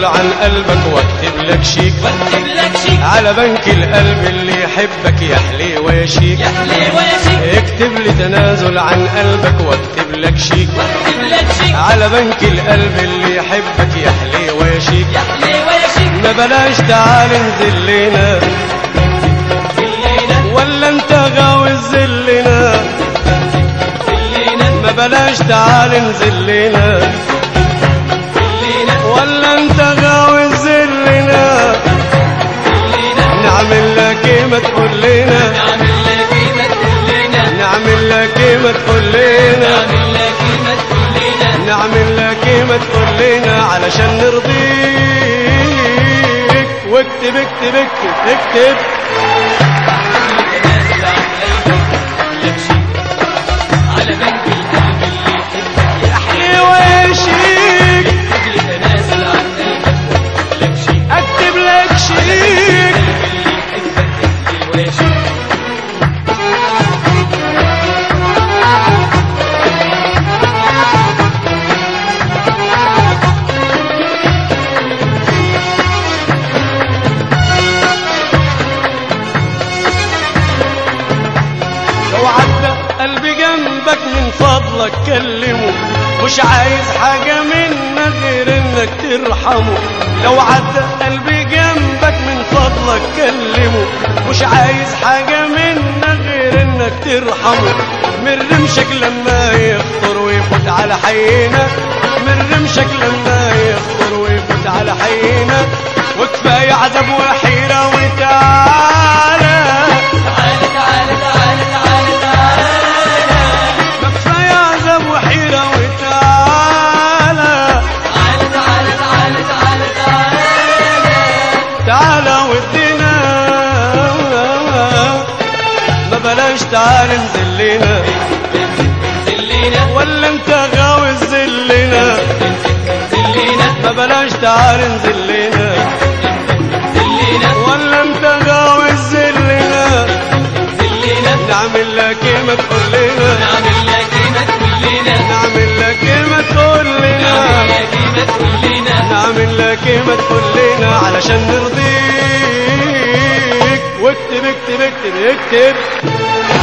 عن قلبك واكتب لك شيك واكتب لك شيك على بنك القلب اللي يحبك يا حليوة يا شيك يا حليوة يا شيك اكتب لي تنازل عن قلبك واكتب لك شيك واكتب لك شيك على بنك القلب اللي يحبك يا حليوة يا شيك يا حليوة يا شيك ما بلاش تعال انزل لنا الليلة ولا انت غاوي زلنا الليلة ما بلاش تعال انزل لنا الليلة ولا انت غاوي زلنا الليلة نعمل لك ايه ما تقول لنا نعمل لك إيه ما تقول لنا نعمل لك ايه ما تقول لنا نعمل لك إيه ما تقول لنا نعمل لك ايه ما تقول لنا علشان نرضيك واكتب اكتب اكتب اكتب تنازل عن قلبك لك شيك على بنك القلب اللي يحبك يا حليوة يا شيك حبيبي تنازل عن قلبك لك شيك اكتب لك شيك اللي يحبك يا حليوة يا شيك لو عدى قلبي جنبك من فضلك كلمه مش عايز حاجة منك غير انك ترحمه لو عدى قلبي جنبك من فضلك كلمه مش عايز حاجة منك غير انك ترحمه من رمشك لما يخطر ويفوت على حينا من رمشك لما يخطر ويفوت على حينا وكفاية عذاب وحيرة وتعالى تعالى تعالى تعالى تعالى تعالى ما كفاية عذاب وحيرة وتعالى تعالى تعالى تعالى تعالى تعالى تعالى ودينا ما بلاش تعال انزل لنا الليلة ولا انت غاوي زلنا الليلة ما بلاش تعال انزل لنا الليلة ولا انت غاوي زلنا الليلة نعمل لك ايه ما تقول لنا نعمل لك إيه ما تقول لنا نعمل لك ايه ما تقول لنا نعمل لك إيه ما تقول لنا نعمل لك ايه ما تقول لنا علشان نرضيك واكتب اكتب اكتب اكتب